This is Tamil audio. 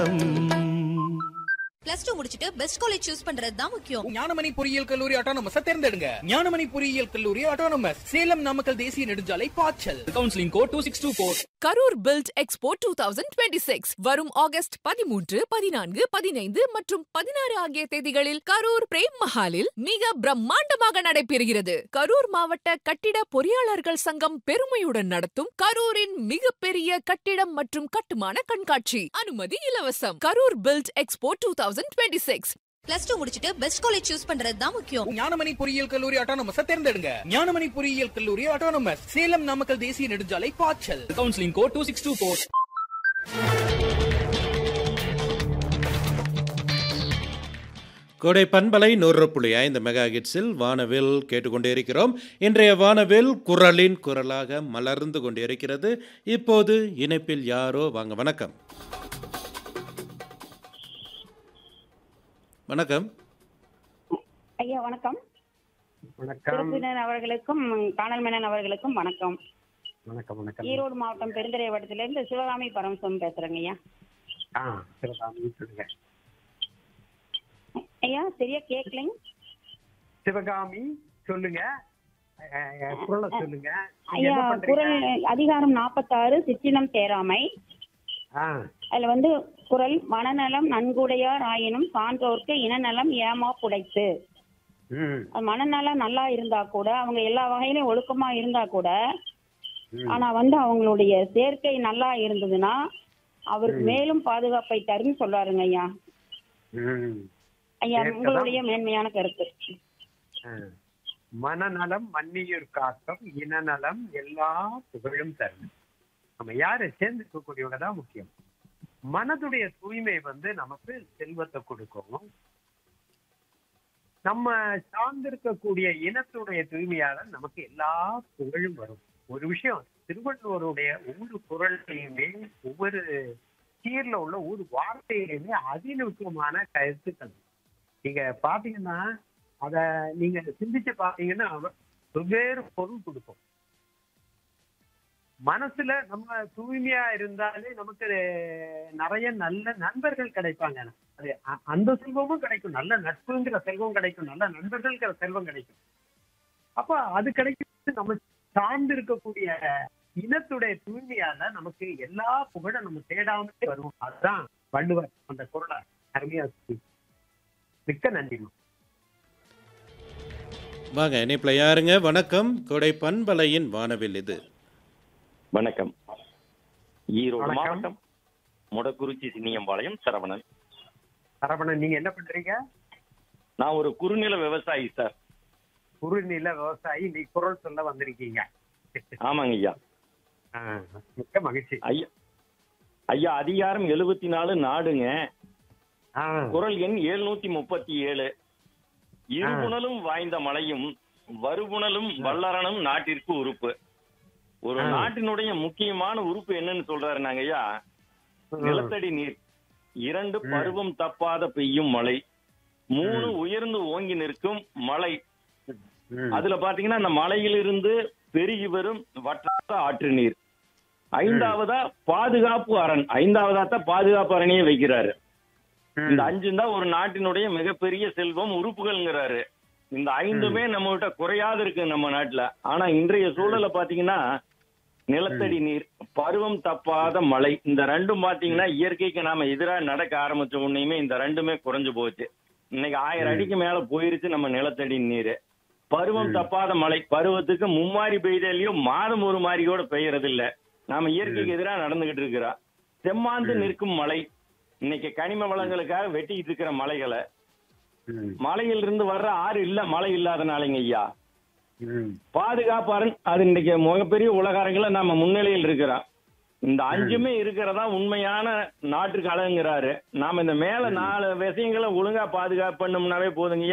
பிளஸ் டூ முடிச்சிட்டு பெஸ்ட் காலேஜ் சூஸ் பண்றது தான் முக்கியம் ஞானமணி பொறியியல் கல்லூரி ஆட்டோனமஸ் தேர்ந்தெடுங்க ஞானமணி பொறியியல் கல்லூரி ஆட்டோனமஸ் சேலம் நாமக்கல் தேசிய நெடுஞ்சாலை பாய்ச்சல் counselling code two six two four Karur build expo two thousand twenty six வரும் ஆகஸ்ட் பதிமூன்று பதினான்கு பதினைந்து மற்றும் பதினாறு ஆகிய தேதிகளில் கரூர் பிரேம் மஹாலில் மிக பிரம்மாண்டமாக நடைபெறுகிறது கரூர் மாவட்ட கட்டிட பொறியாளர்கள் சங்கம் பெருமையுடன் நடத்தும் கரூரின் மிகப்பெரிய கட்டிடம் மற்றும் கட்டுமான கண்காட்சி அனுமதி இலவசம் Karur build expo two thousand twenty six plus two முடிச்சிட்டு பெஸ்ட் காலேஜ் சூஸ் பண்றது தான் முக்கியம் ஞானமணி பொறியியல் கல்லூரி ஆட்டோனமஸ் தேர்ந்தெடுங்க ஞானமணி பொறியியல் கல்லூரி ஆட்டோனமஸ் சேலம் நாமக்கல் தேசிய நெடுஞ்சாலை பாய்ச்சல் counselling code two six two four கோடை பண்பலை நூறு புள்ளி ஐந்து மெகா ஹிட்ஸில் வானவில் கேட்டுக்கொண்டே இருக்கிறோம் இன்றைய வானவில் குரலின் குரலாக மலர்ந்து கொண்டே இருக்கிறது இப்போது இணைப்பில் யாரோ வாங்க வணக்கம் வணக்கம் ஐயா வணக்கம் வணக்கம் திருப்பினர் அவர்களுக்கும் காணல் மேனன் அவர்களுக்கும் வணக்கம் வணக்கம் வணக்கம் ஈரோடு மாவட்டம் பெருந்துறை வட்டத்திலிருந்து சிவகாமி பரமசிவம் பேசுறேங்க ஐயா ஆ சிவகாமி சொல்லுங்க ஐயா சரியா கேட்கலைங்க சிவகாமி சொல்லுங்க அஹ், அஹ், குரலை சொல்லுங்க நீங்க ஐயா என்ன பண்றீங்க? குரல் அதிகாரம் நாற்பத்தாறு சிற்றினம் சேராமை ஆ அதுல வந்து குரல் மனநலம் நன்குடையார் ஆயினும் சான்றோர்க்கு இனநலம் ஏமா புடைத்து ம், அது மனநலம் நல்லா இருந்தா கூட அவங்க எல்லா வகையிலும் ஒழுக்கமா இருந்தா கூட ம். ஆனா வந்து அவங்களுடைய சேர்க்கை நல்லா இருந்ததுன்னா அவருக்கு மேலும் பாதுகாப்பை தருன்னு சொல்றாருங்க ஐயா ம். ஐயா சேர்க்கை தான். உங்களுடைய மேன்மையான கருத்து ஆ. மனநலம் மன்னியூர் காக்கம் இனநலம் எல்லா புகழும் தரும் நம்ம யாரை சேர்ந்துக்கக்கூடியவங்க தான் முக்கியம் மனதுடைய தூய்மை வந்து நமக்கு செல்வத்தை கொடுக்கும் நம்ம சார்ந்திருக்கக்கூடிய இனத்துடைய தூய்மையால நமக்கு எல்லா புகழும் வரும் ஒரு விஷயம் திருவள்ளுவருடைய ஒவ்வொரு குரல்லையுமே ஒவ்வொரு சீர்ல உள்ள ஒரு வார்த்தையிலுமே அதிநுட்பமான கருத்துக்கள் நீங்க பாத்தீங்கன்னா அத நீங்க சிந்திச்சு பாத்தீங்கன்னா வெவ்வேறு பொருள் கொடுக்கும் மனசுல நம்ம தூய்மையா இருந்தாலே நமக்கு நிறைய நல்ல நண்பர்கள் கிடைப்பாங்க அது அ- அந்த செல்வமும் கிடைக்கும் நல்ல நட்புங்கிற செல்வம் கிடைக்கும் நல்ல நண்பர்கள்ங்கிற செல்வம் கிடைக்கும் அப்ப அது கிடைக்கும் நம்ம சார்ந்து இருக்கக்கூடிய இனத்துடைய தூய்மையால நமக்கு எல்லா புகழும் நம்ம தேடாமலே வரும் அதுதான் வள்ளுவர் அந்த குரலை அருமையா சொல்லி. மிக்க நன்றிமா வாங்க இணைப்பில் யாருங்க வணக்கம் கோடை பண்பலையின் வானவில் இது வணக்கம் ஈரோடு வணக்கம். மாவட்டம் முடக்குறிச்சி சின்னியம்பாளையம் சரவணன் சரவணன் நீங்க என்ன பண்றீங்க நான் ஒரு குறுநில விவசாயி சார் குறுநில விவசாயி நீ குரல் சொல்ல வந்திருக்கீங்க ஆமாங்க ஐயா ஆ, மிக்க மகிழ்ச்சி ஐயா ஐயா அதிகாரம் எழுபத்தி நாலு நாடுங்க ஆ, குரல் எண் எழுநூத்தி முப்பத்தி ஏழு இருபுணலும் வாய்ந்த மலையும் வருபுணலும் வல்லரனும் நாட்டிற்கு உறுப்பு ஒரு ஆ. நாட்டினுடைய முக்கியமான உறுப்பு என்னன்னு சொல்றாருனாங்க ஐயா நிலத்தடி நீர் இரண்டு ம். பருவம் தப்பாத பெய்யும் மழை மூணு உயர்ந்து ஓங்கி நிற்கும் மலை ம், அதுல பாத்தீங்கன்னா அந்த மலையிலிருந்து பெருகி வரும் வற்றாத ஆற்று நீர் ஐந்தாவதா பாதுகாப்பு அரண் ஐந்தாவதா தான் பாதுகாப்பு அரணையே வைக்கிறாரு ம், இந்த அஞ்சு தான் ஒரு நாட்டினுடைய மிகப்பெரிய செல்வம் உறுப்புகள்ங்கிறாரு இந்த ஐந்துமே நம்ம கிட்ட குறையாது இருக்கு நம்ம நாட்டுல ஆனா இன்றைய சூழல பாத்தீங்கன்னா நிலத்தடி நீர் பருவம் தப்பாத மழை இந்த ரெண்டும் பாத்தீங்கன்னா இயற்கைக்கு நாம எதிரா நடக்க ஆரம்பிச்ச உடனேயுமே இந்த ரெண்டுமே குறைஞ்சு போச்சு இன்னைக்கு ஆயிரம் அடிக்கு மேல போயிருச்சு நம்ம நிலத்தடி நீர் பருவம் ம். தப்பாத மழை பருவத்துக்கு மும்மாரி பெய்தலையும் மாதம் ஒரு மாறி கூட பெய்யறது இல்ல நாம இயற்கைக்கு எதிரா நடந்துகிட்டு இருக்கிறோம் செம்மாந்து ம். நிற்கும் மலை இன்னைக்கு கனிம வளங்களுக்காக வெட்டிக்கிட்டு இருக்கிற மலைகளை ம், மலையிலிருந்து வர்ற ஆறு இல்ல மழை இல்லாதனாலங்க ஐயா ம், பாதுகாப்பாரன் அது இன்னைக்கு மிகப்பெரிய உலகாரங்கள நம்ம முன்னிலையில் இருக்கிறோம் இந்த அஞ்சுமே இருக்கிறதா உண்மையான நாட்டுக்கு அழகுங்கிறாரு நாம இந்த மேல நாலு விஷயங்களை ஒழுங்கா பாதுகாப்பு பண்ணோம்னாவே போதுங்க